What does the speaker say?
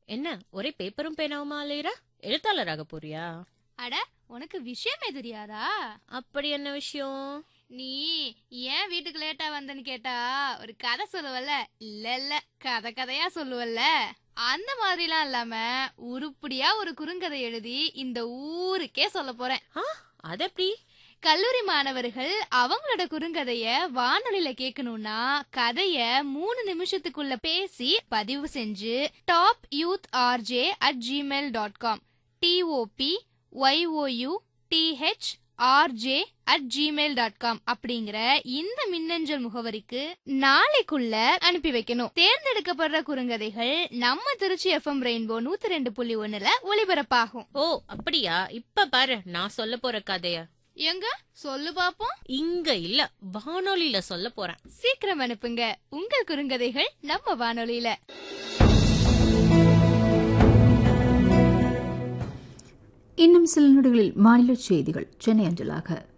என்ன ஒரே பேப்பரும் பேனாவுமா அலையிற எழுத்தாளராக போறியா அட உனக்கு விஷயமே தெரியாதா அப்படி என்ன விஷயம் நீ ஏன் வீட்டுக்கு லேட்டா வந்தேன்னு கேட்டா ஒரு கதை சொல்லுவல்ல இல்ல இல்ல கதை கதையா சொல்லுவல்ல அந்த மாதிரிலாம் இல்லாம உருப்படியா ஒரு குறுங்கதை எழுதி இந்த ஊருக்கே சொல்ல போறேன் அது எப்படி கல்லூரி மாணவர்கள் அவங்களோட குறுங்கதைய வானொலியில கேட்கணும்னா கதைய மூணு நிமிஷத்துக்குள்ள பேசி பதிவு செஞ்சு top youth RJ at Gmail dot com T O P Y O U T H RJ at Gmail dot com அப்படிங்கிற இந்த மின்னஞ்சல் முகவரிக்கு நாளைக்குள்ள அனுப்பி வைக்கணும் தேர்ந்தெடுக்கப்படுற குறுங்கதைகள் நம்ம திருச்சி எஃப்எம் ரெயின்போ நூத்தி ரெண்டு புள்ளி ஒண்ணுல ஒளிபரப்பாகும் ஓ அப்படியா இப்ப பாரு நான் சொல்ல போற கதைய எங்க சொல்லு பாப்போம் இங்க இல்ல வானொலியில சொல்ல போறேன் சீக்கிரம் அனுப்புங்க உங்கள் குறுங்கதைகள் நம்ம வானொலியில இன்னும் சில நொடிகளில் மாநில செய்திகள் சென்னை அஞ்சலாக